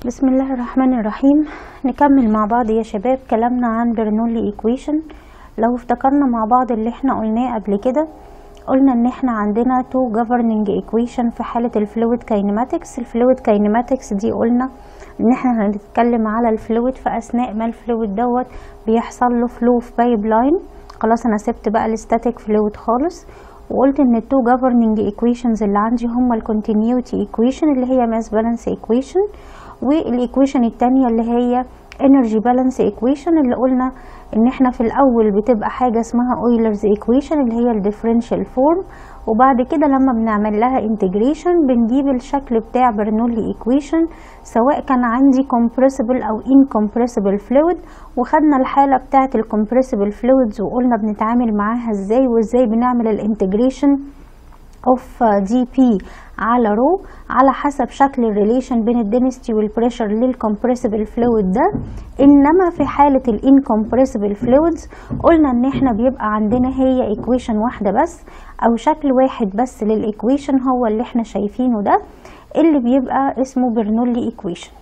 بسم الله الرحمن الرحيم نكمل مع بعض يا شباب كلامنا عن برنولي ايكويشن لو افتكرنا مع بعض اللي احنا قلناه قبل كده قلنا ان احنا عندنا تو governing equation في حالة الفلويد كاينماتكس الفلويد كاينماتكس دي قلنا ان احنا هنتكلم على الفلويد في اثناء ما الفلويد دوت بيحصل له فلو في بايب لاين خلاص انا سبت بقى الستاتيك فلويد خالص وقلت ان التو governing equations اللي عندي هما الكونتينيوتي equation اللي هي mass balance equation والايكويشن التانية اللي هي energy balance equation اللي قلنا ان احنا في الاول بتبقى حاجة اسمها Euler's equation اللي هي الديفرنشال فورم وبعد كده لما بنعمل لها integration بنجيب الشكل بتاع برنولي equation سواء كان عندي compressible او incompressible fluid وخدنا الحالة بتاعة الcompressible fluids وقلنا بنتعامل معاها ازاي وازاي بنعمل الانتجريشن اوف دي بي على رو على حسب شكل الريليشن بين الدنستي والبريشر للكمبريسبل فلويد ده انما في حاله الانكمبريسبل فلويدز قلنا ان احنا بيبقى عندنا هي ايكويشن واحده بس او شكل واحد بس للايكويشن هو اللي احنا شايفينه ده اللي بيبقى اسمه برنولي ايكويشن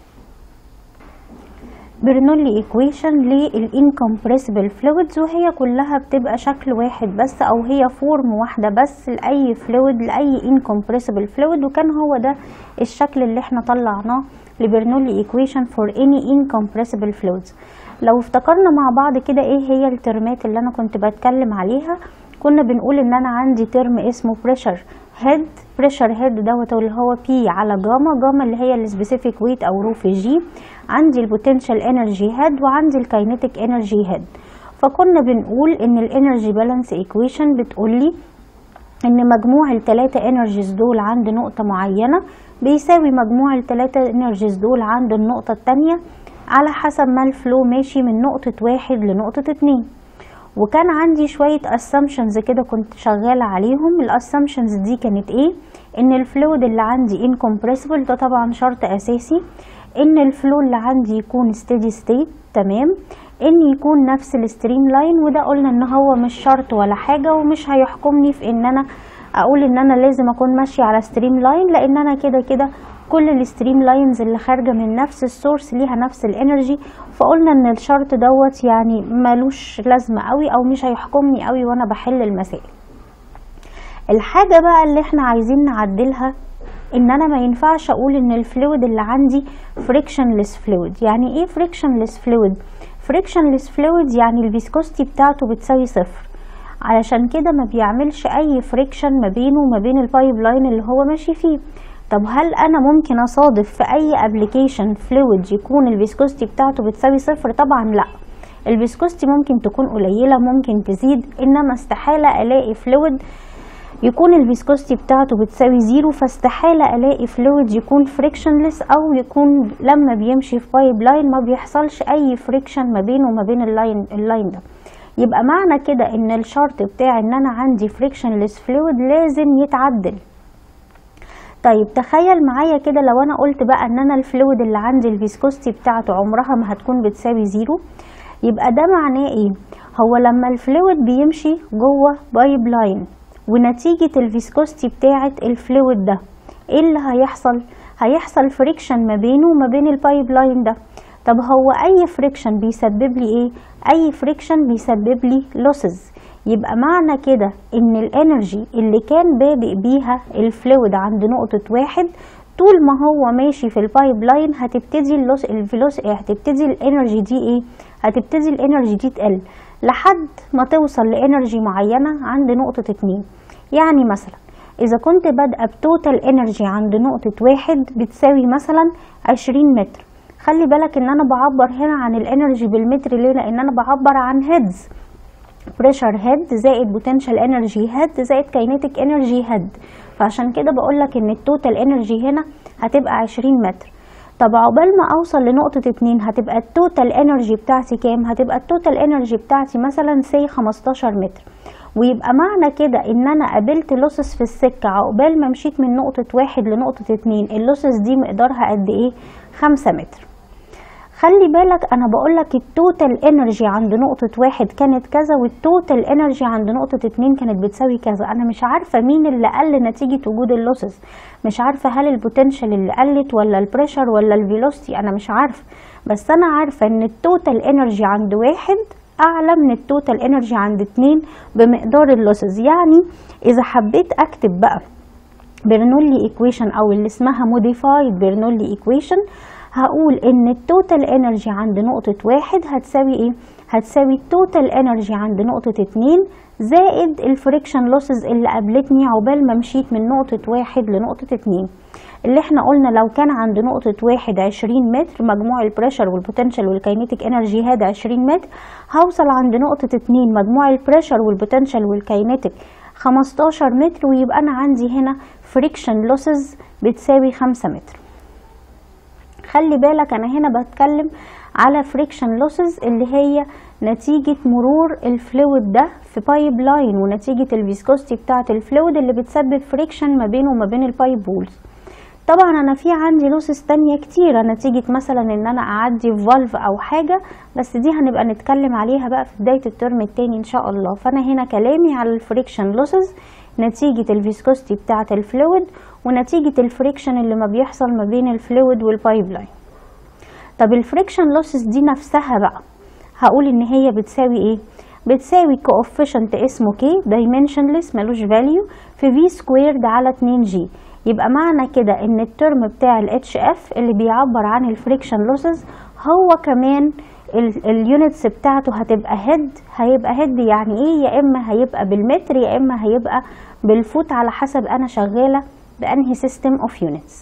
برنولي ايكويشن للانكمبريسبل فلويدز وهي كلها بتبقى شكل واحد بس او هي فورم واحده بس لاي فلويد لاي انكمبريسبل فلويد وكان هو ده الشكل اللي احنا طلعناه لبرنولي ايكويشن فور اني incompressible fluids لو افتكرنا مع بعض كده ايه هي الترمات اللي انا كنت بتكلم عليها كنا بنقول ان انا عندي ترم اسمه pressure head pressure head دوت اللي هو بي على جاما جاما اللي هي السبيسيفيك ويت او رو في جي عندي البوتنشال انرجي هيد وعندي الكاينيتيك انرجي هيد فكنا بنقول ان الانرجي بالانس ايكويشن بتقول لي ان مجموع الثلاثه انرجيز دول عند نقطه معينه بيساوي مجموع الثلاثه انرجيز دول عند النقطه الثانيه على حسب ما الفلو ماشي من نقطه واحد لنقطه اتنين وكان عندي شوية assumptions كده كنت شغالة عليهم الاسامبشنز دي كانت ايه ان الفلويد اللي عندي incompressible ده طبعا شرط اساسي ان الفلو اللي عندي يكون steady state تمام ان يكون نفس الستريم لاين وده قلنا ان هو مش شرط ولا حاجة ومش هيحكمني في ان انا اقول ان انا لازم اكون ماشية على ستريم لاين لان انا كده كده كل الستريم لاينز اللي خارجه من نفس السورس ليها نفس الانرجي فقلنا ان الشرط دوت يعني ملوش لازمه قوي او مش هيحكمني قوي وانا بحل المسائل الحاجه بقى اللي احنا عايزين نعدلها ان انا ما ينفعش اقول ان الفلويد اللي عندي frictionless fluid يعني ايه frictionless fluid frictionless fluid يعني الفيسكوستي بتاعته بتساوي صفر علشان كده ما بيعملش اي فريكشن ما بينه وما بين البايب لاين اللي هو ماشي فيه طب هل انا ممكن اصادف في اي ابلكيشن فلويد يكون الفيسكوستي بتاعته بتساوي صفر طبعا لا الفيسكوستي ممكن تكون قليله ممكن تزيد انما استحاله الاقي فلويد يكون الفيسكوستي بتاعته بتساوي زيرو فاستحاله الاقي فلويد يكون فريكشنلس او يكون لما بيمشي في بايب لاين ما بيحصلش اي فريكشن ما بينه وما بين اللاين اللاين ده يبقى معنى كده ان الشرط بتاع ان انا عندي فريكشنلس فلويد لازم يتعدل طيب تخيل معايا كده لو انا قلت بقى ان انا الفلويد اللي عندي الفيسكوستي بتاعته عمرها ما هتكون بتساوي زيرو يبقى ده معناه ايه هو لما الفلويد بيمشي جوه بايب لاين ونتيجة الفيسكوستي بتاعة الفلويد ده ايه اللي هيحصل هيحصل فريكشن ما بينه وما بين البايب لاين ده طب هو اي فريكشن بيسبب لي ايه اي فريكشن بيسبب لي لوسز يبقى معنى كده ان الانرجي اللي كان بادئ بيها الفلويد عند نقطة واحد طول ما هو ماشي في البايب لاين هتبتدي اللوس الفلوس هتبتدي الانرجي دي ايه هتبتدي الانرجي دي تقل لحد ما توصل لانرجي معينة عند نقطة اتنين يعني مثلا اذا كنت بادئه بتوتال انرجي عند نقطة واحد بتساوي مثلا عشرين متر خلي بالك ان انا بعبر هنا عن الانرجي بالمتر ليه لان انا بعبر عن هيدز بريشر هيد زائد بوتنشال انرجي هيد زائد كاينيتيك انرجي هيد فعشان كده بقول لك ان التوتال انرجي هنا هتبقى 20 متر طب عقبال ما اوصل لنقطة اتنين هتبقى التوتال انرجي بتاعتي كام هتبقى التوتال انرجي بتاعتي مثلا سي 15 متر ويبقى معنى كده ان انا قابلت لوسس في السكة عقبال ما مشيت من نقطة واحد لنقطة اتنين اللوسس دي مقدارها قد ايه خمسة متر خلي بالك انا بقولك التوتال انرجي عند نقطة واحد كانت كذا والتوتال انرجي عند نقطة اتنين كانت بتساوي كذا انا مش عارفة مين اللي قل نتيجة وجود اللوسز مش عارفة هل البوتنشال اللي قلت ولا البريشر ولا الفيلوسيتي انا مش عارفة بس انا عارفة ان التوتال انرجي عند واحد اعلى من التوتال انرجي عند اتنين بمقدار اللوسز يعني اذا حبيت اكتب بقى برنولي ايكويشن او اللي اسمها موديفايد برنولي ايكويشن هقول ان التوتال انرجي عند نقطة واحد هتساوي ايه؟ هتساوي التوتال انرجي عند نقطة اتنين زائد الفريكشن لوسز اللي قابلتني عقبال ما مشيت من نقطة واحد لنقطة اتنين اللي احنا قلنا لو كان عند نقطة واحد عشرين متر مجموع البريشر والبوتنشال والكاينيتيك انرجي هذا عشرين متر هوصل عند نقطة اتنين مجموع البريشر والبوتنشال والكاينيتيك خمستاشر متر ويبقى انا عندي هنا فريكشن لوسز بتساوي خمسة متر خلي بالك انا هنا بتكلم على فريكشن لوسز اللي هي نتيجة مرور الفلويد ده في بايب لاين ونتيجة الفيسكوستي بتاعة الفلويد اللي بتسبب فريكشن ما بينه وما بين البايب وولز طبعا انا في عندي لوسز تانية كتيرة نتيجة مثلا ان انا اعدي فالف او حاجة بس دي هنبقى نتكلم عليها بقى في بداية الترم التاني ان شاء الله فانا هنا كلامي على الفريكشن لوسز نتيجة الفيسكوستي بتاعة الفلويد ونتيجة الفريكشن اللي ما بيحصل ما بين الفلويد والبايب لاين طب الفريكشن لوسز دي نفسها بقى هقول ان هي بتساوي ايه بتساوي كوفيشنت اسمه كي دايمنشنلس ملوش فاليو في في سكويرد على 2 جي يبقى معنى كده ان الترم بتاع الاتش اف اللي بيعبر عن الفريكشن لوسز هو كمان اليونتس بتاعته هتبقى هيد هيبقى هيد يعني ايه يا اما هيبقى بالمتر يا اما هيبقى بالفوت على حسب انا شغاله بانهي سيستم اوف يونتس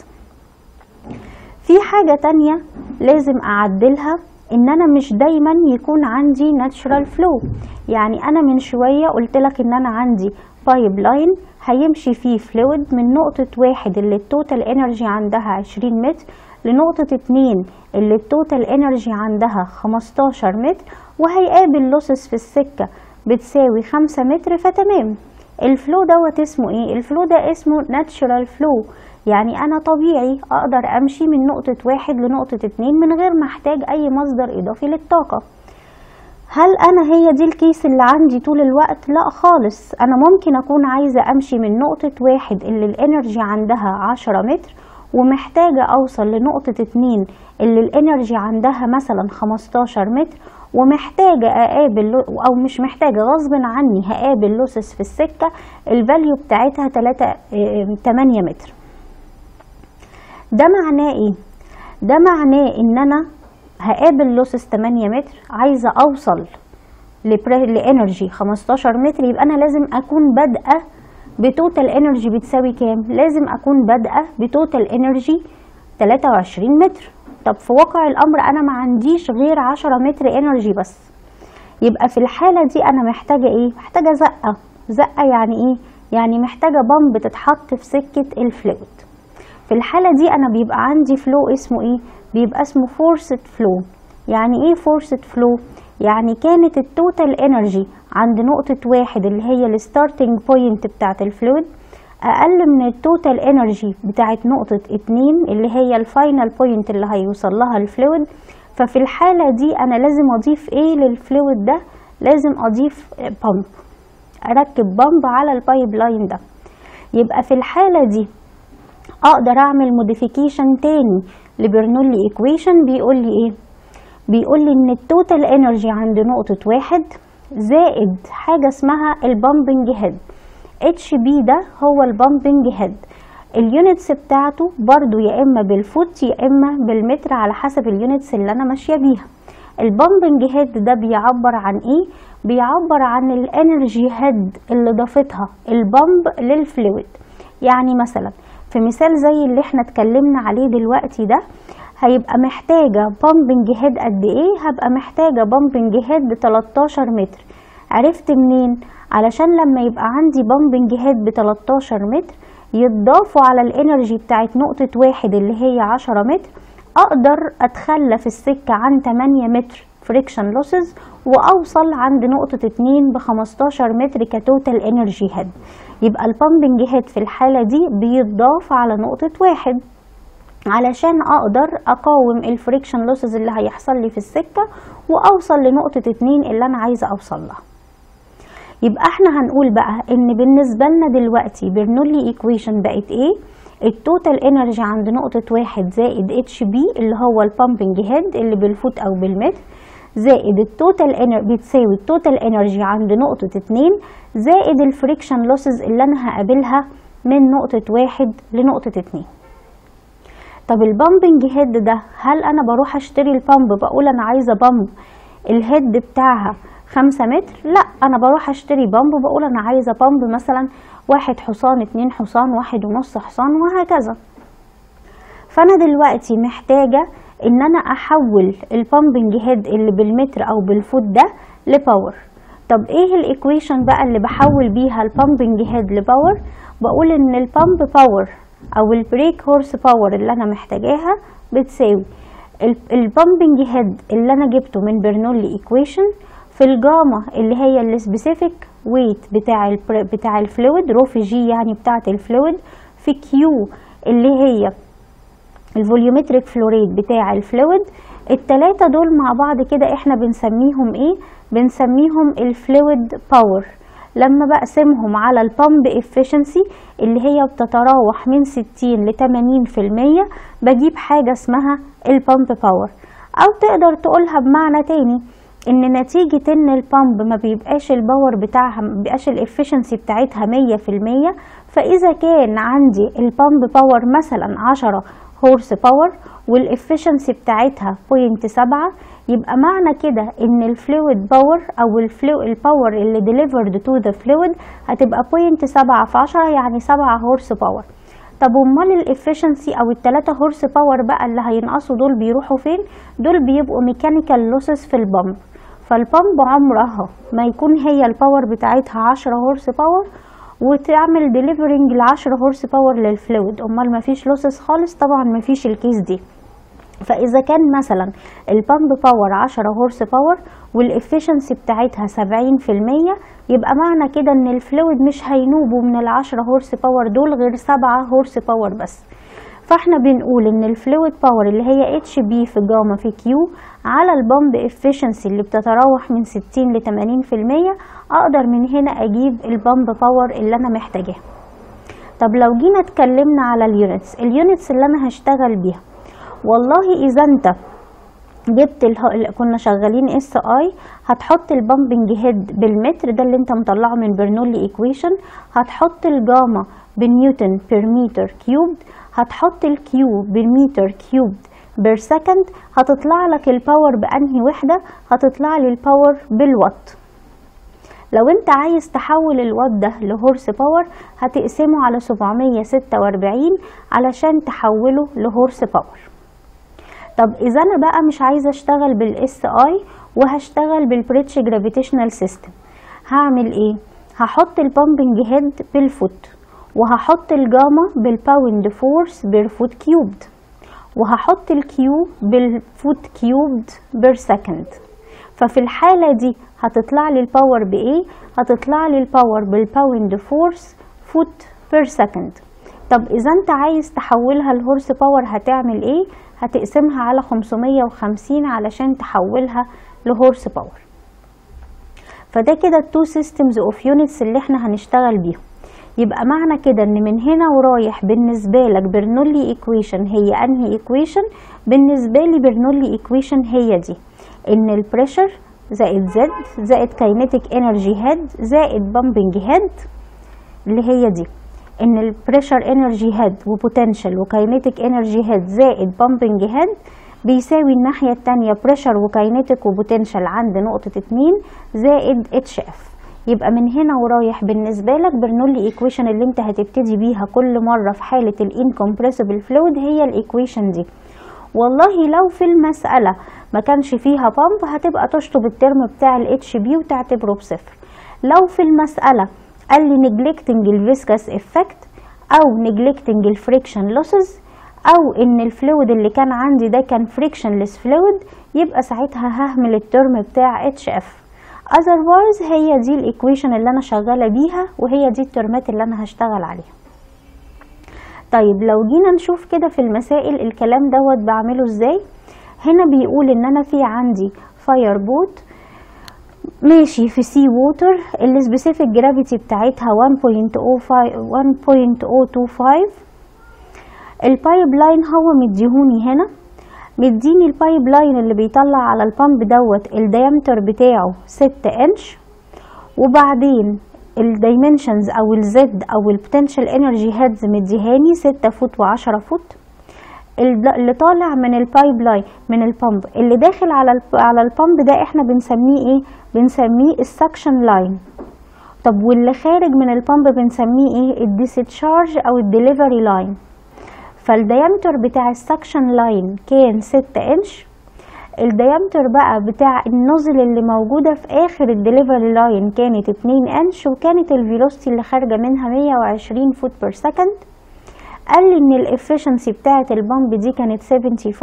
في حاجه تانية لازم اعدلها ان انا مش دايما يكون عندي ناتشرال فلو يعني انا من شويه قلت لك ان انا عندي بايب لاين هيمشي فيه فلويد من نقطة واحد اللي التوتال انرجي عندها عشرين متر لنقطة اتنين اللي التوتال انرجي عندها خمستاشر متر وهيقابل لوسس في السكة بتساوي خمسة متر فتمام الفلو دوت اسمه ايه الفلو ده اسمه ناتشرال فلو يعني انا طبيعي اقدر امشي من نقطة واحد لنقطة اتنين من غير ما احتاج اي مصدر اضافي للطاقة هل انا هي دي الكيس اللي عندي طول الوقت لا خالص انا ممكن اكون عايزة امشي من نقطة واحد اللي الانرجي عندها عشرة متر ومحتاجة اوصل لنقطة اتنين اللي الانرجي عندها مثلا خمستاشر متر ومحتاجة اقابل او مش محتاجة غصب عني هقابل لوسس في السكة الفاليو بتاعتها تلاتة تمانية متر ده معناه ايه ده معناه ان انا هقابل لوسس 8 متر عايزه اوصل لانرجي 15 متر يبقى انا لازم اكون بادئه بتوتال انرجي بتساوي كام لازم اكون بادئه بتوتال انرجي 23 متر طب في واقع الامر انا ما عنديش غير 10 متر انرجي بس يبقى في الحاله دي انا محتاجه ايه محتاجه زقه زقه يعني ايه يعني محتاجه بامب تتحط في سكه الفلويد في الحالة دي أنا بيبقى عندي فلو اسمه إيه؟ بيبقى اسمه فورسد فلو يعني إيه فورسد فلو؟ يعني كانت التوتال انرجي عند نقطة واحد اللي هي الستارتنج بوينت بتاعت الفلويد أقل من التوتال انرجي بتاعت نقطة اتنين اللي هي الفاينل بوينت اللي هيوصل لها الفلويد ففي الحالة دي أنا لازم أضيف إيه للفلويد ده؟ لازم أضيف بامب أركب بامب على البايب لاين ده يبقى في الحالة دي اقدر اعمل موديفيكيشن تاني لبرنولي ايكويشن بيقول لي ايه بيقول لي ان التوتال انرجي عند نقطة واحد زائد حاجة اسمها البامبنج هيد اتش بي ده هو البامبنج هيد اليونتس بتاعته برضو يا اما بالفوت يا اما بالمتر على حسب اليونتس اللي انا ماشية بيها البامبنج هيد ده بيعبر عن ايه بيعبر عن الانرجي هيد اللي ضافتها البامب للفلويد يعني مثلا في مثال زي اللي احنا اتكلمنا عليه دلوقتي ده هيبقى محتاجة بامبنج هيد قد ايه هبقى محتاجة بامبنج هيد 13 متر عرفت منين علشان لما يبقى عندي بامبنج هيد ب 13 متر يتضافوا على الانرجي بتاعت نقطة واحد اللي هي 10 متر اقدر اتخلى في السكة عن 8 متر فريكشن لوسز واوصل عند نقطة 2 ب 15 متر كتوتال انرجي هيد يبقى البامبنج هيد في الحالة دي بيتضاف على نقطة واحد علشان اقدر اقاوم الفريكشن لوسز اللي هيحصل لي في السكة واوصل لنقطة اتنين اللي انا عايزة اوصل لها يبقى احنا هنقول بقى ان بالنسبة لنا دلوقتي برنولي ايكويشن بقت ايه التوتال انرجي عند نقطة واحد زائد اتش بي اللي هو البامبنج هيد اللي بالفوت او بالمتر زائد التوتال انرجي بتساوي التوتال انرجي عند نقطة اتنين زائد الفريكشن لوسز اللي انا هقابلها من نقطة واحد لنقطة اتنين طب البامبنج هيد ده هل انا بروح اشتري البامب بقول انا عايزة بامب الهيد بتاعها خمسة متر لا انا بروح اشتري بامب بقول انا عايزة بامب مثلا واحد حصان اتنين حصان واحد ونص حصان وهكذا فانا دلوقتي محتاجة ان انا احول البامبنج هيد اللي بالمتر او بالفوت ده لباور طب ايه الايكويشن بقى اللي بحول بيها البامبنج هيد لباور بقول ان البامب باور او البريك هورس باور اللي انا محتاجاها بتساوي البامبنج هيد اللي انا جبته من برنولي ايكويشن في الجاما اللي هي السبيسيفيك ويت بتاع ال بتاع الفلويد رو في جي يعني بتاعه الفلويد في كيو اللي هي الفوليومتريك فلوريد بتاع الفلويد التلاتة دول مع بعض كده احنا بنسميهم ايه بنسميهم الفلويد باور لما بقسمهم على البامب افشنسي اللي هي بتتراوح من 60 ل 80% بجيب حاجة اسمها البامب باور او تقدر تقولها بمعنى تاني ان نتيجة ان البامب ما بيبقاش الباور بتاعها ما بيبقاش الافشنسي بتاعتها 100% فاذا كان عندي البامب باور مثلا 10 هورس باور والافشنسي بتاعتها 0.7 يبقى معنى كده ان الفلويد باور او الفلو الباور اللي ديليفرد تو ذا فلويد هتبقى 0.7 في 10 يعني 7 هورس باور طب امال الافشنسي او التلاتة هورس باور بقى اللي هينقصوا دول بيروحوا فين دول بيبقوا ميكانيكال لوسز في البامب فالبامب عمرها ما يكون هي الباور بتاعتها 10 هورس باور وتعمل ديليفرنج ل 10 هورس باور للفلويد امال ما فيش لوسز خالص طبعا ما فيش الكيس دي فاذا كان مثلا البامب باور 10 هورس باور والافشنسي بتاعتها 70% يبقى معنى كده ان الفلويد مش هينوبوا من ال 10 هورس باور دول غير 7 هورس باور بس فاحنا بنقول ان الفلويد باور اللي هي اتش بي في جاما في كيو على البامب افشنسي اللي بتتراوح من 60 ل 80% اقدر من هنا اجيب البامب باور اللي انا محتاجاه طب لو جينا اتكلمنا على اليونتس اليونتس اللي انا هشتغل بيها والله اذا انت جبت اله... كنا شغالين اس اي هتحط البامبنج هيد بالمتر ده اللي انت مطلعه من برنولي ايكويشن هتحط الجاما بنيوتن بير متر كيوبد هتحط الكيو بالمتر كيوبد بير سكند هتطلع لك الباور بانهي وحده هتطلع لي الباور بالوات لو انت عايز تحول الوات ده لهورس باور هتقسمه على 746 علشان تحوله لهورس باور طب اذا انا بقى مش عايزه اشتغل بالاس اي وهشتغل بالبريتش جرافيتيشنال سيستم هعمل ايه هحط البامبنج هيد بالفوت وهحط الجاما بالباوند فورس بير فوت كيوبد وهحط الكيو بالفوت كيوبد بير سكند ففي الحالة دي هتطلع لي الباور بإيه؟ هتطلع لي الباور بالباوند فورس فوت بير سكند طب إذا أنت عايز تحولها لهورس باور هتعمل إيه؟ هتقسمها على 550 علشان تحولها لهورس باور فده كده التو سيستمز اوف يونتس اللي احنا هنشتغل بيهم يبقى معنى كده ان من هنا ورايح بالنسبه لك برنولي ايكويشن هي انهي ايكويشن بالنسبه لي برنولي ايكويشن هي دي ان البريشر زائد زد زائد كاينيتيك انرجي هيد زائد بامبنج هيد اللي هي دي ان البريشر انرجي هيد وبوتنشال وكاينيتيك انرجي هيد زائد بامبنج هيد بيساوي الناحية التانية بريشر وكاينيتيك وبوتنشال عند نقطة اتنين زائد اتش اف يبقى من هنا ورايح بالنسبة لك برنولي ايكويشن اللي انت هتبتدي بيها كل مرة في حالة الانكمبريسبل فلويد هي الايكويشن دي والله لو في المسألة ما كانش فيها بامب هتبقى تشطب الترم بتاع الاتش بي وتعتبره بصفر لو في المسألة قال لي neglecting الفيسكس افكت او neglecting الفريكشن لوسز او ان الفلويد اللي كان عندي ده كان فريكشنلess فلويد يبقى ساعتها ههمل الترم بتاع اتش اف otherwise هي دي الايكويشن اللي انا شغاله بيها وهي دي الترمات اللي انا هشتغل عليها طيب لو جينا نشوف كده في المسائل الكلام دوت بعمله ازاي هنا بيقول ان انا في عندي فاير بوت ماشي في سي ووتر السبيسيفيك جرافيتي بتاعتها 1.025 البايب لاين هو مديهوني هنا مديني البايب لاين اللي بيطلع على البامب دوت الديامتر بتاعه 6 انش وبعدين الدايمنشنز او الزد او البوتنشال انرجي هيدز مديهاني 6 فوت و10 فوت اللي طالع من البايب لاين من البامب اللي داخل على على البامب ده احنا بنسميه ايه بنسميه السكشن لاين طب واللي خارج من البامب بنسميه ايه الديسشارج او الدليفري لاين فالديامتر بتاع السكشن لاين كان 6 انش الديامتر بقى بتاع النوزل اللي موجودة في آخر الدليفري لاين كانت 2 انش وكانت الفيلوسيتي اللي خارجة منها 120 فوت بير سكند قال لي ان الافشنسي بتاعة البامب دي كانت 75%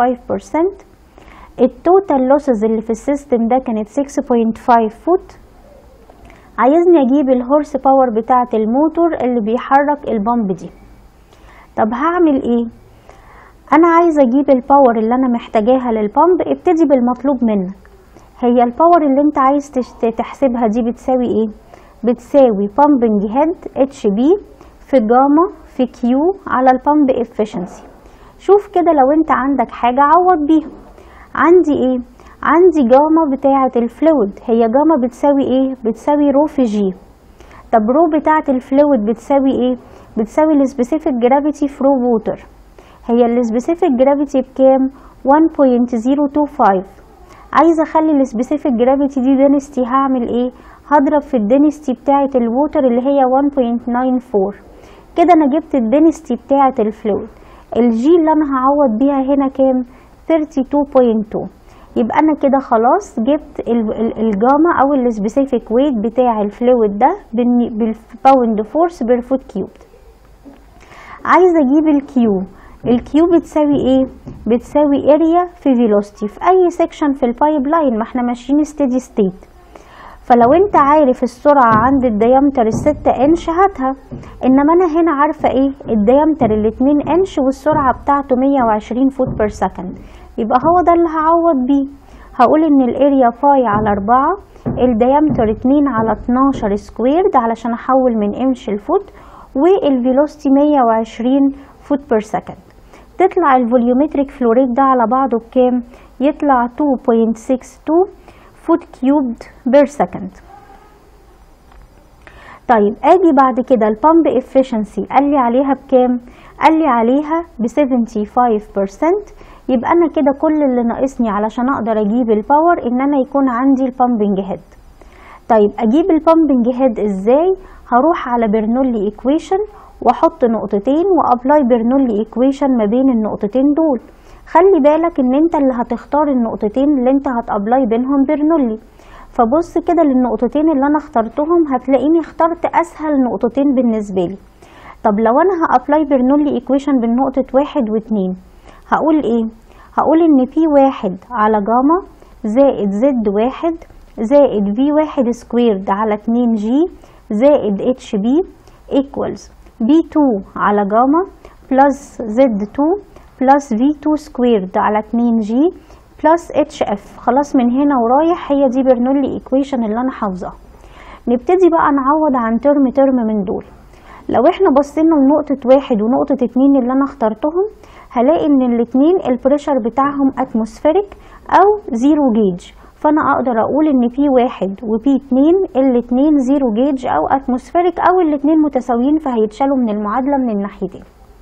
التوتال لوسز اللي في السيستم ده كانت 6.5 فوت عايزني اجيب الهورس باور بتاعة الموتور اللي بيحرك البامب دي طب هعمل ايه انا عايزه اجيب الباور اللي انا محتاجاها للبامب ابتدي بالمطلوب منك هي الباور اللي انت عايز تحسبها دي بتساوي ايه بتساوي بامبنج هيد اتش بي في جاما في كيو على البامب افشنسي شوف كده لو انت عندك حاجه عوض بيها عندي ايه عندي جاما بتاعه الفلويد هي جاما بتساوي ايه بتساوي رو في جي طب رو بتاعه الفلويد بتساوي ايه بتساوي السبيسيفيك جرافيتي في رو ووتر هي السبيسيفيك جرافيتي بكام 1.025 عايزه اخلي السبيسيفيك جرافيتي دي دينستي هعمل ايه هضرب في الدينستي بتاعه الووتر اللي هي 1.94 كده انا جبت الدينستي بتاعه الفلويد الجي اللي انا هعوض بيها هنا كام 32.2 يبقى انا كده خلاص جبت الجاما او السبيسيفيك ويت بتاع الفلويد ده بالباوند فورس بير فوت كيوب عايزه اجيب الكيو الكيو بتساوي ايه بتساوي اريا في فيلوسيتي في اي سيكشن في البايب لاين ما احنا ماشيين ستيدي ستيت فلو انت عارف السرعة عند الديامتر الستة انش هاتها انما انا هنا عارفة ايه الديامتر الاتنين انش والسرعة بتاعته مية وعشرين فوت بير سكند يبقى هو ده اللي هعوض بيه هقول ان الاريا باي على اربعة الديامتر اتنين على اتناشر سكويرد علشان احول من انش لفوت والفيلوسيتي مية وعشرين فوت بير سكند تطلع الفوليومتريك فلوريت ده على بعضه بكام يطلع 2.62 فوت كيوبد بير سكند طيب اجي بعد كده البامب افشنسي قال لي عليها بكام قال لي عليها ب 75% يبقى انا كده كل اللي ناقصني علشان اقدر اجيب الباور ان انا يكون عندي البامبنج هيد طيب اجيب البامبنج هيد ازاي هروح على برنولي ايكويشن واحط نقطتين وابلاي برنولي ايكويشن ما بين النقطتين دول خلي بالك ان انت اللي هتختار النقطتين اللي انت هتابلاي بينهم برنولي فبص كده للنقطتين اللي انا اخترتهم هتلاقيني اخترت اسهل نقطتين بالنسبه لي طب لو انا هابلاي برنولي ايكويشن بين نقطه واحد واتنين هقول ايه هقول ان بي واحد على جاما زائد زد واحد زائد في واحد سكويرد على اتنين جي زائد اتش بي equals B2 على جاما بلس Z2 بلس V2 سكويرد على 2G بلس HF خلاص من هنا ورايح هي دي برنولي ايكويشن اللي انا حافظاها نبتدي بقى نعوض عن ترم ترم من دول لو احنا بصينا لنقطة واحد ونقطة اتنين اللي انا اخترتهم هلاقي ان الاتنين البريشر بتاعهم اتموسفيريك او زيرو جيج فانا اقدر اقول ان بي واحد وبي اتنين الاتنين زيرو جيج او اتموسفيريك او الاتنين متساويين فهيتشالوا من المعادلة من الناحيتين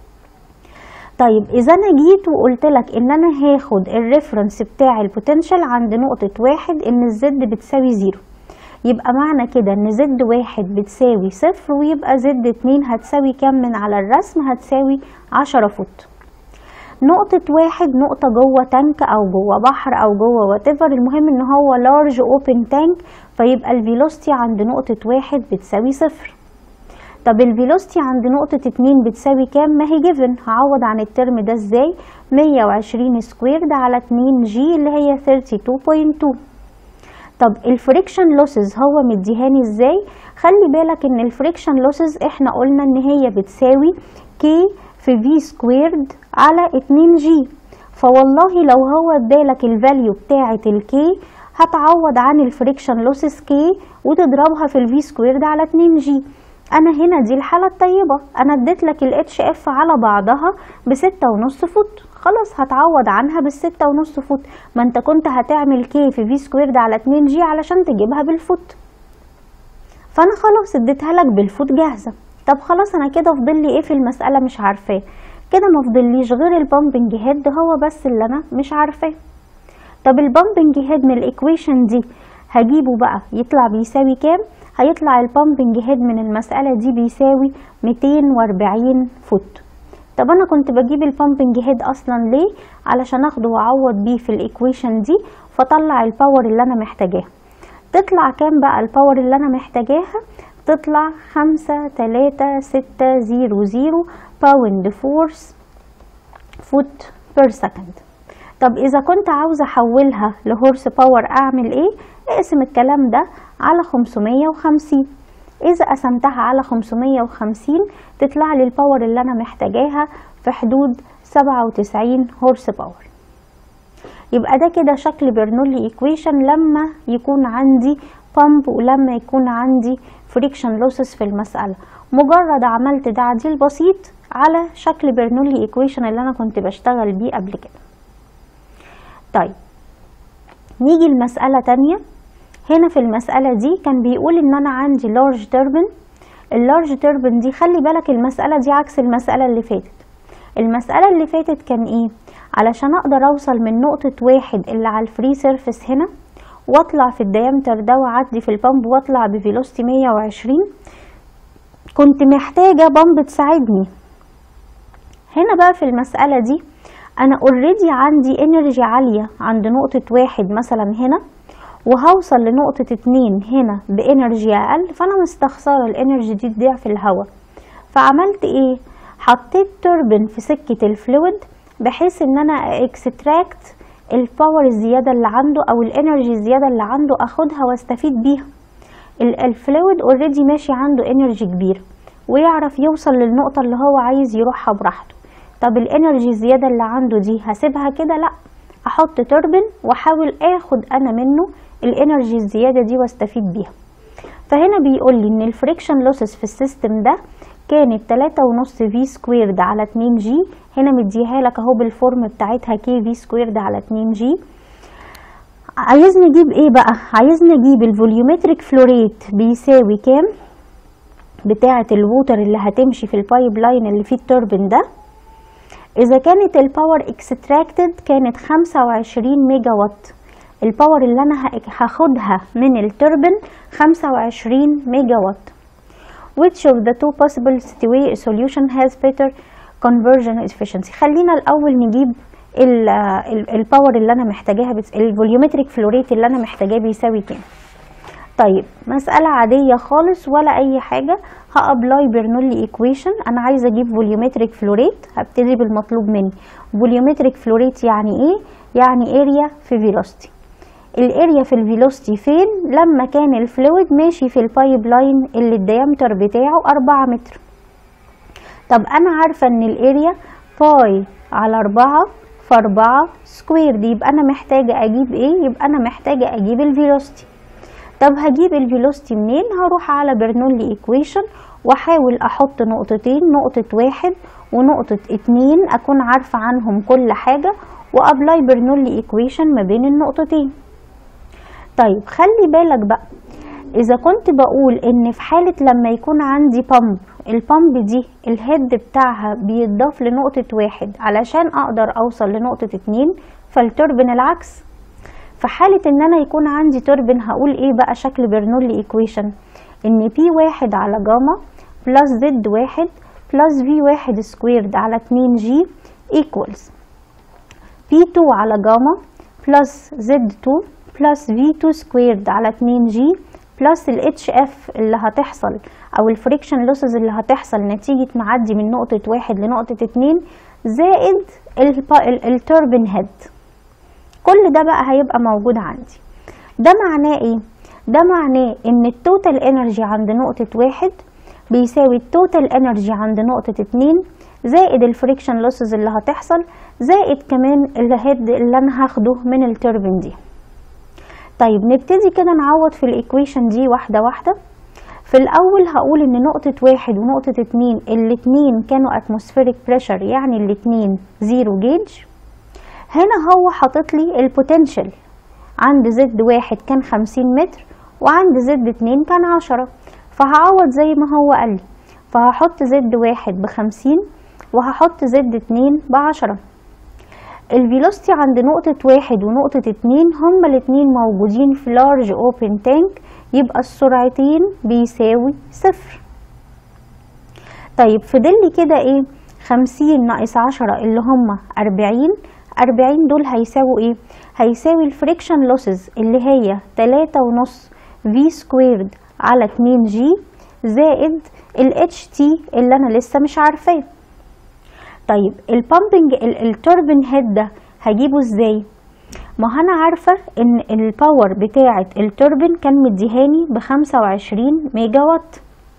طيب اذا انا جيت وقلت لك ان انا هاخد الريفرنس بتاع البوتنشال عند نقطة واحد ان الزد بتساوي زيرو يبقى معنى كده ان زد واحد بتساوي صفر ويبقى زد اتنين هتساوي كام من على الرسم هتساوي عشرة فوت نقطة واحد نقطة جوه تانك أو جوه بحر أو جوه واتيفر المهم إن هو لارج اوبن تانك فيبقى الفيلوستي عند نقطة واحد بتساوي صفر طب الفيلوستي عند نقطة اتنين بتساوي كام؟ ما هي جيفن هعوض عن الترم ده ازاي؟ مية وعشرين سكويرد على اتنين جي اللي هي 32.2 طب الفريكشن لوسز هو مديهاني ازاي؟ خلي بالك ان الفريكشن لوسز احنا قلنا ان هي بتساوي كي في في سكويرد على 2 جي فوالله لو هو ادالك الفاليو بتاعة الكي هتعوض عن الفريكشن لوسز كي وتضربها في الفي سكويرد على 2 جي انا هنا دي الحالة الطيبة انا اديت لك الاتش اف على بعضها بستة ونص فوت خلاص هتعوض عنها بالستة ونص فوت ما انت كنت هتعمل كي في في سكويرد على 2 جي علشان تجيبها بالفوت فانا خلاص اديتها لك بالفوت جاهزة طب خلاص انا كده فاضل لي ايه في المسألة مش عارفاه كده ما فضليش غير البامبنج هيد هو بس اللي انا مش عارفاه طب البامبنج هيد من الايكويشن دي هجيبه بقى يطلع بيساوي كام هيطلع البامبنج هيد من المسألة دي بيساوي 240 فوت طب انا كنت بجيب البامبنج هيد اصلا ليه علشان اخده واعوض بيه في الايكويشن دي فطلع الباور اللي انا محتاجاها تطلع كام بقى الباور اللي انا محتاجاها تطلع خمسة تلاتة ستة زيرو زيرو باوند فورس فوت بير سكند طب اذا كنت عاوزة احولها لهورس باور اعمل ايه اقسم الكلام ده على 550 اذا قسمتها على 550 تطلع لي الباور اللي انا محتاجاها في حدود 97 هورس باور يبقى ده كده شكل برنولي ايكويشن لما يكون عندي بامب ولما يكون عندي فريكشن لوسز في المسألة مجرد عملت تعديل بسيط على شكل برنولي ايكويشن اللي انا كنت بشتغل بيه قبل كده طيب نيجي لمسألة تانية هنا في المسألة دي كان بيقول ان انا عندي لارج تربن اللارج تربن دي خلي بالك المسألة دي عكس المسألة اللي فاتت المسألة اللي فاتت كان ايه علشان اقدر اوصل من نقطة واحد اللي على الفري سيرفيس هنا واطلع في الديامتر ده واعدي في البامب واطلع بفيلوستي 120 كنت محتاجة بامب تساعدني هنا بقى في المسألة دي انا اوريدي عندي انرجي عالية عند نقطة واحد مثلا هنا وهوصل لنقطة اتنين هنا بانرجي اقل فانا مستخسرة الانرجي دي تضيع في الهواء فعملت ايه حطيت توربن في سكة الفلويد بحيث ان انا اكستراكت الباور الزيادة اللي عنده او الانرجي الزيادة اللي عنده اخدها واستفيد بيها الفلويد اوريدي ماشي عنده انرجي كبيرة ويعرف يوصل للنقطة اللي هو عايز يروحها براحته طب الانرجي الزيادة اللي عنده دي هسيبها كده لا احط توربن واحاول اخد انا منه الانرجي الزيادة دي واستفيد بيها فهنا بيقول لي ان الفريكشن لوسز في السيستم ده كانت تلاتة ونص في سكويرد على اتنين جي هنا مديها لك اهو بالفورم بتاعتها كي في سكويرد على اتنين جي عايزني اجيب ايه بقى عايزني اجيب الفوليومتريك فلوريت بيساوي كام بتاعة الووتر اللي هتمشي في البايب لاين اللي فيه التوربن ده اذا كانت الباور اكستراكتد كانت خمسة وعشرين ميجا وات الباور اللي انا هاخدها من التوربن خمسة وعشرين ميجا وات which of the two possible solution has better conversion efficiency خلينا الاول نجيب الباور اللي انا محتاجاها الفوليومتريك فلوريت اللي انا محتاجاه بيساوي كام طيب مسألة عادية خالص ولا أي حاجة هأبلاي برنولي ايكويشن أنا عايزة أجيب فوليومتريك فلوريت هبتدي بالمطلوب مني فوليومتريك فلوريت يعني إيه؟ يعني اريا في فيلوستي الاريا في الفيلوستي فين لما كان الفلويد ماشي في البايب لاين اللي الديامتر بتاعه أربعة متر طب أنا عارفة إن الاريا باي على أربعة في أربعة سكوير دي يبقى أنا محتاجة أجيب إيه؟ يبقى أنا محتاجة أجيب الفيلوستي طب هجيب الفيلوستي منين هروح على برنولي ايكويشن واحاول احط نقطتين نقطة واحد ونقطة اتنين اكون عارفة عنهم كل حاجة وابلاي برنولي ايكويشن ما بين النقطتين طيب خلي بالك بقى اذا كنت بقول ان في حالة لما يكون عندي بامب البامب دي الهيد بتاعها بيتضاف لنقطة واحد علشان اقدر اوصل لنقطة اتنين فالتوربن العكس في حالة ان انا يكون عندي توربن هقول ايه بقى شكل برنولي ايكويشن ان بي واحد على جاما بلس زد واحد بلس في واحد سكويرد على اتنين جي equals بي تو على جاما بلس زد تو بلس في تو سكويرد على اتنين جي بلس الاتش اف اللي هتحصل او الفريكشن لوسز اللي هتحصل نتيجة معدي من نقطة واحد لنقطة اتنين زائد التوربن هيد كل ده بقى هيبقى موجود عندي ده معناه ايه ده معناه ان التوتال انرجي عند نقطة واحد بيساوي التوتال انرجي عند نقطة اتنين زائد الفريكشن لوسز اللي هتحصل زائد كمان الهيد اللي انا هاخده من التوربين دي طيب نبتدي كده نعوض في الايكويشن دي واحده واحده في الاول هقول ان نقطة واحد ونقطة اتنين الاتنين كانوا اتموسفيريك بريشر يعني الاتنين زيرو جيج هنا هو حاطط لي البوتنشال عند زد واحد كان خمسين متر وعند زد اتنين كان عشرة فهعوض زي ما هو قال لي فهحط زد واحد بخمسين وهحط زد اتنين بعشرة الفيلوستي عند نقطة واحد ونقطة اتنين هما الاتنين موجودين في لارج اوبن تانك يبقى السرعتين بيساوي صفر طيب فضل لي كده ايه خمسين ناقص عشرة اللي هما أربعين أربعين دول هيساووا ايه هيساوي الفريكشن لوسز اللي هي تلاتة ونص في سكويرد على اتنين جي زائد ال اتش تي اللي انا لسه مش عارفاه طيب البامبنج التوربين هيد ده هجيبه ازاي ما انا عارفة ان الباور بتاعة التوربين كان مديهاني بخمسة وعشرين ميجا وات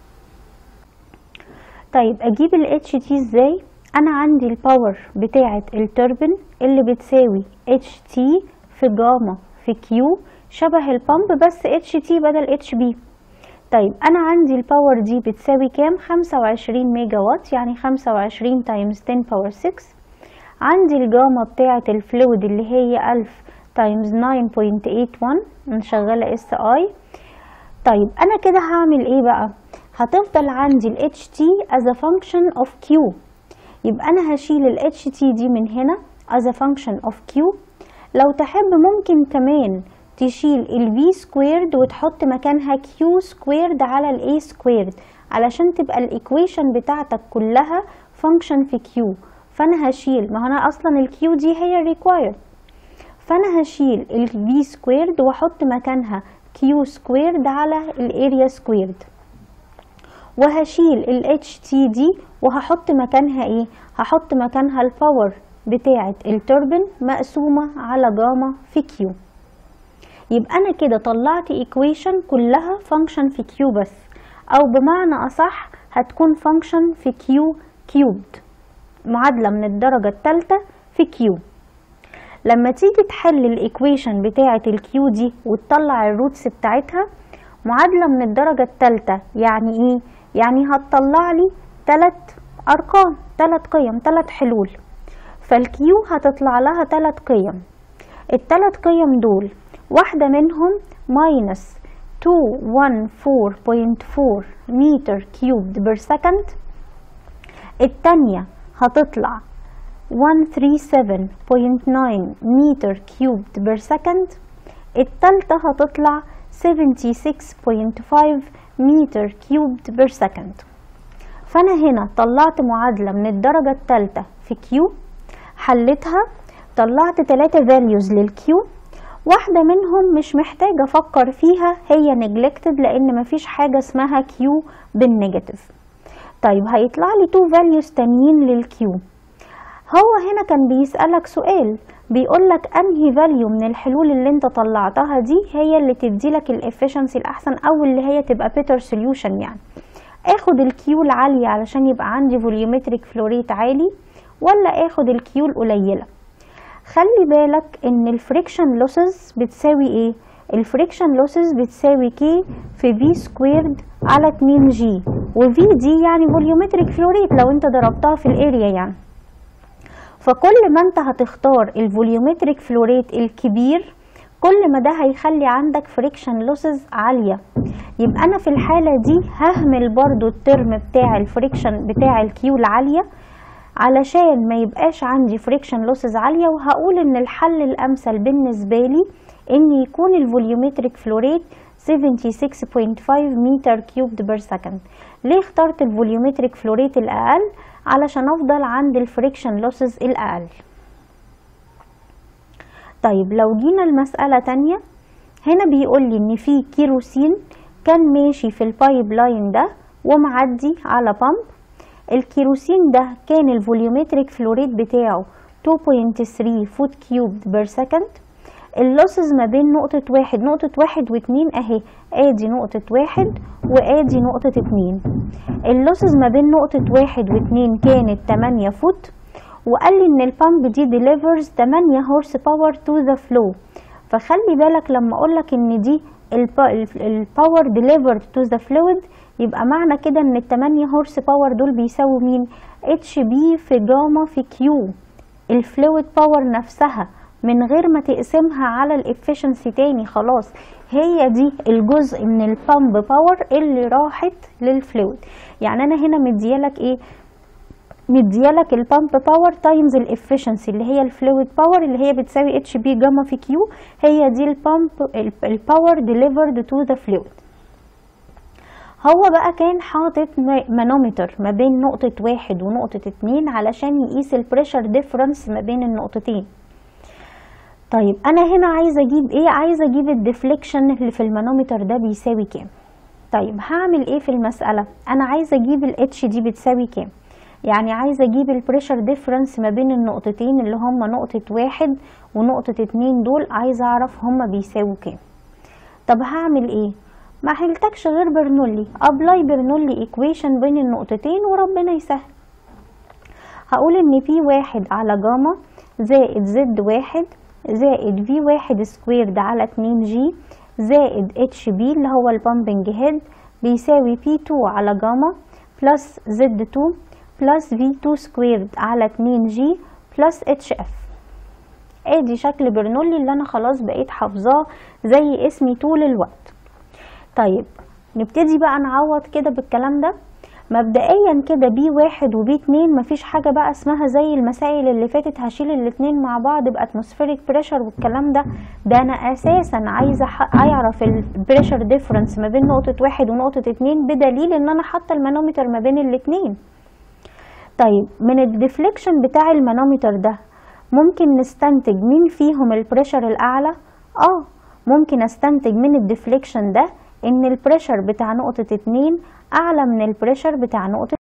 طيب اجيب ال HT ازاي انا عندي الباور بتاعة التوربين اللي بتساوي HT في جاما في Q شبه البامب بس HT بدل HB طيب انا عندي الباور دي بتساوي كام خمسة وعشرين ميجا وات يعني خمسة وعشرين تايمز 10 باور 6 عندي الجاما بتاعة الفلويد اللي هي ألف تايمز 9.81 نشغلها اس اي طيب انا كده هعمل ايه بقى هتفضل عندي ال HT as a function of Q يبقى انا هشيل ال HT دي من هنا as a function of Q لو تحب ممكن كمان تشيل ال V squared وتحط مكانها Q squared على ال A squared علشان تبقى الايكويشن بتاعتك كلها function في Q فانا هشيل ما انا اصلا ال Q دي هي required فانا هشيل ال V squared واحط مكانها Q squared على الاريا squared وهشيل ال HT دي وهحط مكانها ايه هحط مكانها الباور بتاعة التوربين مقسومة على جاما في Q يبقى انا كده طلعت equation كلها function في Q بس او بمعنى اصح هتكون function في Q cubed معادلة من الدرجة الثالثة في Q لما تيجي تحل الايكويشن بتاعة الكيو دي وتطلع الروتس بتاعتها معادلة من الدرجة الثالثة يعني ايه؟ يعني هتطلع لي تلات ارقام تلات قيم تلات حلول فالكيو هتطلع لها تلات قيم التلات قيم دول واحدة منهم ماينس 214.4 متر كيوبد بير سكند التانية هتطلع 137.9 متر كيوبد بير سكند التالتة هتطلع 76.5 متر كيوبد بير سكند فأنا هنا طلعت معادلة من الدرجة التالتة في كيو حلتها طلعت تلاتة values للكيو واحدة منهم مش محتاجة أفكر فيها هي neglected لأن مفيش حاجة اسمها كيو بالنيجاتيف طيب هيطلع لي تو values تانيين للكيو هو هنا كان بيسألك سؤال بيقولك انهي فاليو من الحلول اللي انت طلعتها دي هي اللي تديلك الافشنسي الاحسن او اللي هي تبقى better solution يعني اخد الكيو العالية علشان يبقى عندي فوليومتريك فلوريت عالي ولا اخد الكيو القليلة خلي بالك ان الفريكشن لوسز بتساوي ايه الفريكشن لوسز بتساوي كي في في سكويرد على 2 جي وفي دي يعني فوليومتريك فلوريت لو انت ضربتها في الاريا يعني فكل ما انت هتختار الفوليومتريك فلوريت الكبير كل ما ده هيخلي عندك فريكشن لوسز عالية يبقى انا في الحالة دي ههمل برضو الترم بتاع الفريكشن بتاع الكيو العالية علشان ما يبقاش عندي فريكشن لوسز عالية وهقول ان الحل الامثل بالنسبة لي ان يكون الفوليومتريك فلوريت 76.5 متر كيوبد بير سكند ليه اخترت الفوليومتريك فلوريت الاقل علشان افضل عند الفريكشن لوسز الاقل طيب لو جينا المسألة تانية هنا بيقول لي ان في كيروسين كان ماشي في البايب لاين ده ومعدي على بامب الكيروسين ده كان الفوليومتريك فلوريت بتاعه 2.3 فوت كيوب بير سكند اللوسز ما بين نقطة واحد نقطة واحد واتنين اهي ادي نقطة واحد وادي نقطة اتنين اللوسز ما بين نقطة واحد واتنين كانت تمانية فوت وقال لي ان البامب دي delivers 8 هورس باور تو ذا فلو فخلي بالك لما اقول لك ان دي الباور delivered to the fluid يبقى معنى كده ان ال 8 هورس باور دول بيساووا مين اتش بي في جاما في كيو الفلويد باور نفسها من غير ما تقسمها على الافشنسي تاني خلاص هي دي الجزء من البامب باور اللي راحت للفلويد يعني انا هنا مديالك ايه مديالك البامب باور تايمز الافشنسي اللي هي الفلويد باور اللي هي بتساوي اتش بي جاما في كيو هي دي البامب الباور ديليفرد تو ذا فلويد هو بقى كان حاطط مانومتر ما بين نقطة واحد ونقطة اتنين علشان يقيس البريشر ديفرنس ما بين النقطتين طيب انا هنا عايزه اجيب ايه عايزه اجيب الديفليكشن اللي في المانومتر ده بيساوي كام طيب هعمل ايه في المسألة انا عايزه اجيب الاتش دي بتساوي كام يعني عايزه اجيب البريشر ديفرنس ما بين النقطتين اللي هما نقطة واحد ونقطة اتنين دول عايزه اعرف هما بيساووا كام طب هعمل ايه ما حلتكش غير برنولي ابلاي برنولي ايكويشن بين النقطتين وربنا يسهل هقول ان بي واحد على جاما زائد زد واحد زائد في واحد سكويرد على اتنين جي زائد اتش بي اللي هو البامبنج هيد بيساوي بي تو على جاما بلس زد تو بلس في تو سكويرد على اتنين جي بلس اتش اف ادي شكل برنولي اللي انا خلاص بقيت حافظاه زي اسمي طول الوقت طيب نبتدي بقى نعوض كده بالكلام ده مبدئيا كده بي واحد وبي اتنين مفيش حاجة بقى اسمها زي المسائل اللي فاتت هشيل الاتنين مع بعض باتموسفيريك بريشر والكلام ده ده انا اساسا عايزة اعرف البريشر ديفرنس ما بين نقطة واحد ونقطة اتنين بدليل ان انا حاطة المانومتر ما بين الاتنين طيب من الديفليكشن بتاع المانومتر ده ممكن نستنتج مين فيهم البريشر الاعلى اه ممكن استنتج من الديفليكشن ده ان البريشر بتاع نقطة اتنين اعلى من البريشر بتاع نقطة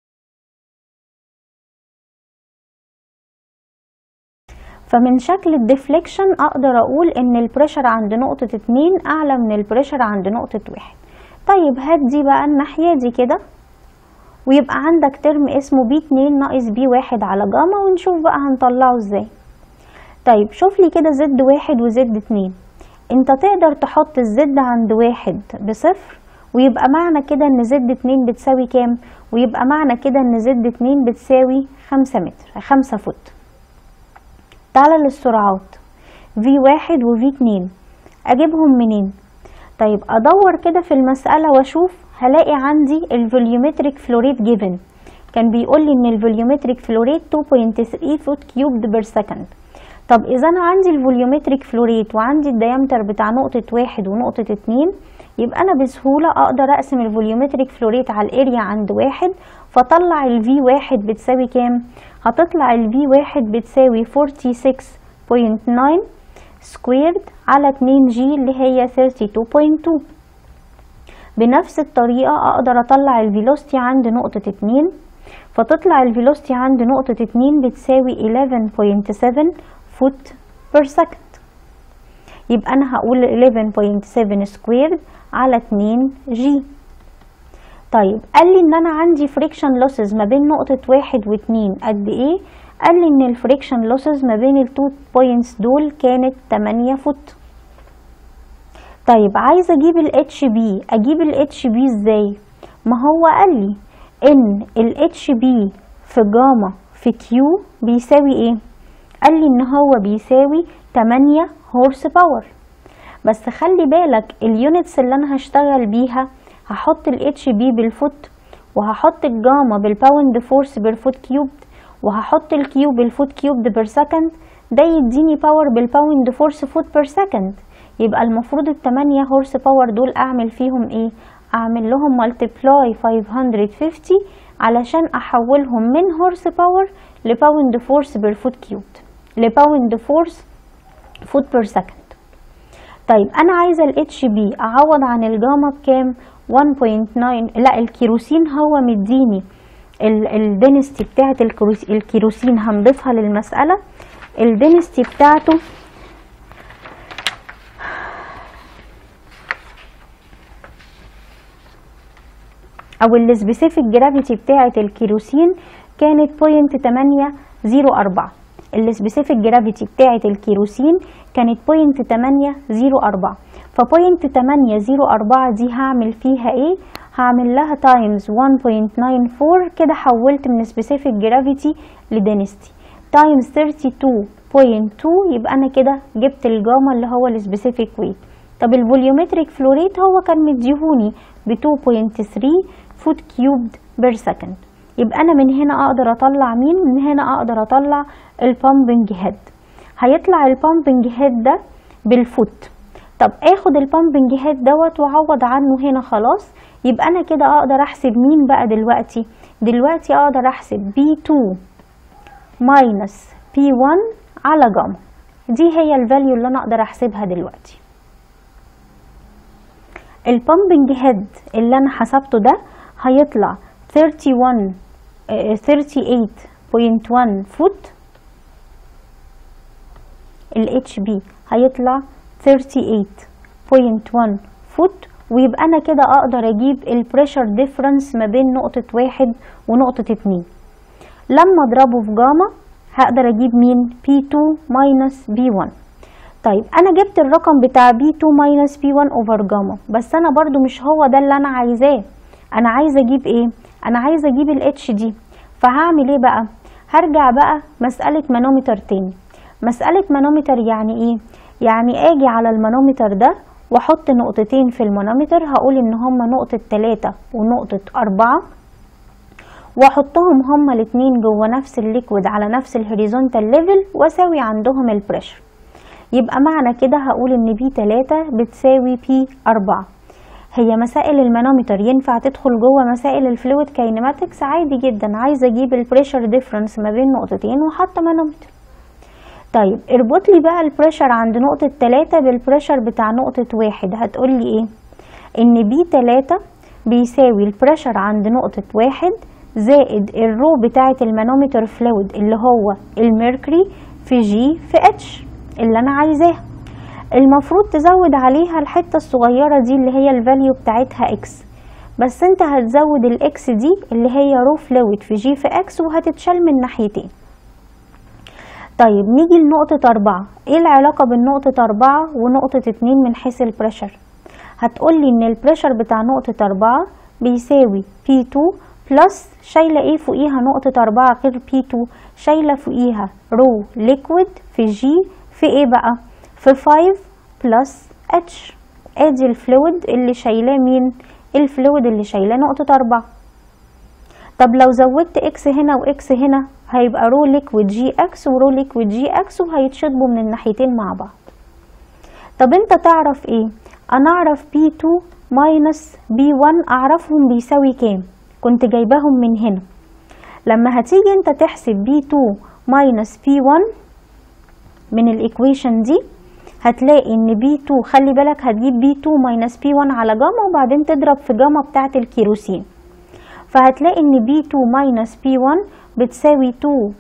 فمن شكل الديفليكشن اقدر اقول ان البريشر عند نقطة اتنين اعلى من البريشر عند نقطة واحد طيب هات دي بقى الناحية دي كده ويبقى عندك ترم اسمه بي اتنين ناقص بي واحد على جاما ونشوف بقى هنطلعه ازاي طيب شوف لي كده زد واحد وزد اتنين انت تقدر تحط الزد عند واحد بصفر ويبقى معنى كده ان زد اتنين بتساوي كام ويبقى معنى كده ان زد اتنين بتساوي خمسة متر خمسة فوت تعالى للسرعات في واحد وفي اتنين اجيبهم منين طيب ادور كده في المسألة واشوف هلاقي عندي الفوليومتريك فلوريت جيفن كان بيقول لي ان الفوليومتريك فلوريت 2.3 فوت كيوبد بير سكند طب اذا انا عندي الفوليومتريك فلوريت وعندي الديامتر بتاع نقطة واحد ونقطة اتنين يبقى انا بسهولة اقدر اقسم الفوليومتريك فلوريت على الاريا عند واحد فطلع الفي واحد بتساوي كام هتطلع الفي واحد بتساوي 46.9 سكويرد على 2 جي اللي هي 32.2 بنفس الطريقة اقدر اطلع الفيلوستي عند نقطة اتنين فتطلع الفيلوستي عند نقطة اتنين بتساوي 11.7 فوت بير سكند يبقى انا هقول 11.7 سكوير على 2 جي طيب قال لي ان انا عندي فريكشن لوسز ما بين نقطة واحد واتنين قد ايه قال لي ان الفريكشن لوسز ما بين التو بوينتس دول كانت 8 فوت طيب عايزه اجيب الاتش بي اجيب الاتش بي ازاي ما هو قال لي ان الاتش بي في جاما في كيو بيساوي ايه قال لي ان هو بيساوي 8 هورس باور بس خلي بالك اليونتس اللي انا هشتغل بيها هحط الاتش بي بالفوت وهحط الجاما بالباوند فورس بير فوت كيوب وهحط الكيو بالفوت كيوب بير سكند ده يديني باور بالباوند فورس فوت بير سكند يبقى المفروض ال 8 هورس باور دول اعمل فيهم ايه اعمل لهم ملتبلاي 550 علشان احولهم من هورس باور لباوند فورس بير فوت كيوب لباوند فورس فوت بير سكند طيب انا عايزه الاتش بي اعوض عن الجاما بكام 1.9 لا الكيروسين هو مديني الدنستي بتاعت الكيروسين هنضيفها للمسألة الدنستي بتاعته او السبيسيفيك جرافيتي بتاعه الكيروسين كانت 0.804 السبيسيفيك جرافيتي بتاعه الكيروسين كانت 0.804 ف 0.804 دي هعمل فيها ايه هعمل لها تايمز 1.94 كده حولت من سبيسيفيك جرافيتي لدينستي تايمز 32.2 يبقى انا كده جبت الجاما اللي هو السبيسيفيك ويت طب الفوليومتريك فلوريت هو كان مديهوني ب 2.3 فوت كيوبد بير سكند يبقى انا من هنا اقدر اطلع مين من هنا اقدر اطلع البامبنج هيد هيطلع البامبنج هيد ده بالفوت طب اخد البامبنج هيد دوت واعوض عنه هنا خلاص يبقى انا كده اقدر احسب مين بقى دلوقتي دلوقتي اقدر احسب B2 ماينس P1 على جاما دي هي الفاليو اللي انا اقدر احسبها دلوقتي البامبنج هيد اللي انا حسبته ده هيطلع 31 آه، 38.1 فوت ال HB هيطلع 38.1 فوت ويبقى انا كده اقدر اجيب البريشر ديفرنس ما بين نقطة واحد ونقطة اتنين لما اضربه في جاما هقدر اجيب مين P2 minus B1 طيب انا جبت الرقم بتاع B2 minus B1 over جاما بس انا برضو مش هو ده اللي انا عايزاه انا عايزه اجيب ايه انا عايزه اجيب ال H دي فهعمل ايه بقى هرجع بقى مسألة مانومتر تاني مسألة مانومتر يعني ايه يعني اجي على المانومتر ده واحط نقطتين في المانومتر هقول ان هما نقطة تلاتة ونقطة اربعة واحطهم هما الاتنين جوه نفس الليكويد على نفس الهوريزونتال ليفل واساوي عندهم البريشر يبقى معنى كده هقول ان بي تلاتة بتساوي بي اربعة هي مسائل المانومتر ينفع تدخل جوه مسائل الفلويد كاينماتكس عادي جدا عايزه اجيب البريشر ديفرنس ما بين نقطتين وحاطه مانومتر طيب اربط لي بقى البريشر عند نقطة تلاتة بالبريشر بتاع نقطة واحد هتقولي ايه ان بي تلاتة بيساوي البريشر عند نقطة واحد زائد الرو بتاعة المانومتر فلويد اللي هو الميركوري في جي في اتش اللي انا عايزاها المفروض تزود عليها الحتة الصغيرة دي اللي هي الفاليو بتاعتها اكس بس انت هتزود الاكس دي اللي هي رو فلويد في جي في اكس وهتتشال من ناحيتين طيب نيجي لنقطة أربعة ايه العلاقة بين نقطة أربعة ونقطة اتنين من حيث البريشر هتقولي ان البريشر بتاع نقطة أربعة بيساوي P2 بلس شايلة ايه فوقيها نقطة أربعة غير P2 شايلة فوقيها رو ليكويد في جي في ايه بقى في 5 بلس اتش ادي الفلويد اللي شايلاه مين الفلويد اللي شايلاه نقطة أربعة طب لو زودت اكس هنا واكس هنا هيبقى رو ليكويد جي اكس ورو ليكويد جي اكس وهيتشطبوا من الناحيتين مع بعض طب انت تعرف ايه انا اعرف بي 2 ماينس بي 1 اعرفهم بيساوي كام كنت جايباهم من هنا لما هتيجي انت تحسب بي 2 ماينس بي 1 من الايكويشن دي هتلاقي ان بي 2 خلي بالك هتجيب بي 2 ماينس بي 1 على جاما وبعدين تضرب في جاما بتاعه الكيروسين فهتلاقي ان بي 2 ماينس بي 1 بتساوي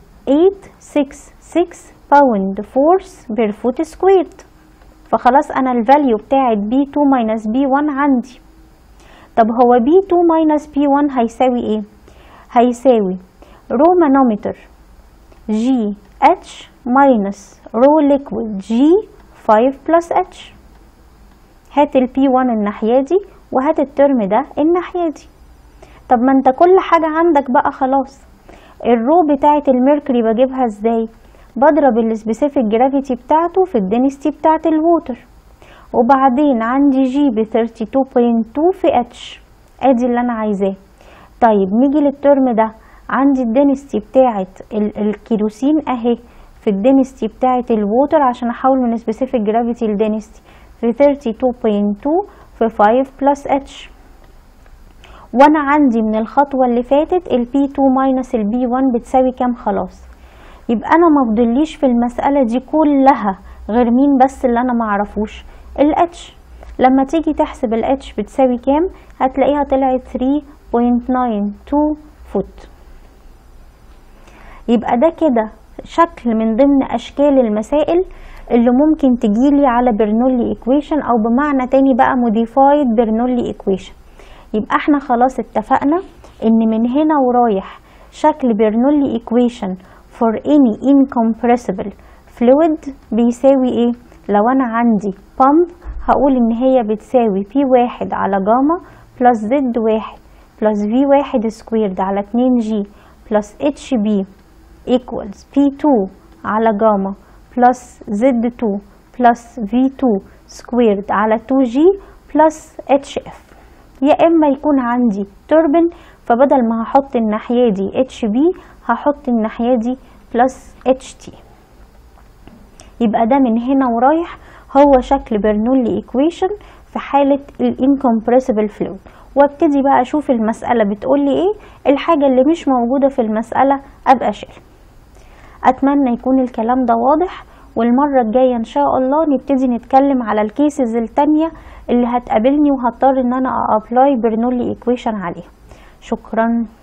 2866 باوند فورس بير فوت سكويرد فخلاص انا الفاليو بتاعت بي 2 ماينس بي 1 عندي طب هو بي 2 ماينس بي 1 هيساوي ايه هيساوي رو مانومتر جي اتش ماينس رو ليكويد جي 5 بلس اتش هات البي 1 الناحية دي وهات الترم ده الناحية دي طب ما انت كل حاجة عندك بقى خلاص الرو بتاعة الميركوري بجيبها ازاي بضرب السبيسيفيك جرافيتي بتاعته في الدنستي بتاعة الووتر وبعدين عندي جي ب 32.2 في اتش ادي اللي انا عايزاه طيب نيجي للترم ده عندي الدنستي بتاعة الكيروسين اهي في الدنستي بتاعة الووتر عشان احول من سبيسيفيك جرافيتي لدنستي في 32.2 في 5 بلس اتش وانا عندي من الخطوة اللي فاتت ال P2 ماينس ال B1 بتساوي كام خلاص يبقى انا مفضليش في المسألة دي كلها غير مين بس اللي انا معرفوش ال H لما تيجي تحسب ال H بتساوي كام هتلاقيها طلعت 3.92 فوت يبقى ده كده شكل من ضمن اشكال المسائل اللي ممكن تجيلي على برنولي ايكويشن او بمعنى تاني بقى موديفايد برنولي ايكويشن يبقى احنا خلاص اتفقنا ان من هنا ورايح شكل برنولي equation for any incompressible fluid بيساوي ايه لو انا عندي pump هقول ان هي بتساوي P واحد على جاما plus Z واحد plus V واحد سكويرد على 2G plus HB equals P2 على جاما plus Z2 plus V2 سكويرد على 2G plus HF يا اما يكون عندي توربن فبدل ما هحط الناحيه دي HB هحط الناحيه دي بلس HT يبقى ده من هنا ورايح هو شكل برنولي ايكويشن في حالة الانكمبريسبل فلويد وابتدي بقى اشوف المسألة بتقولي ايه الحاجة اللي مش موجودة في المسألة ابقى اشيل اتمنى يكون الكلام ده واضح والمرة الجاية ان شاء الله نبتدي نتكلم على الكيسز التانية اللي هتقابلني وهضطر ان انا ابلاي برنولي ايكويشن عليها شكرا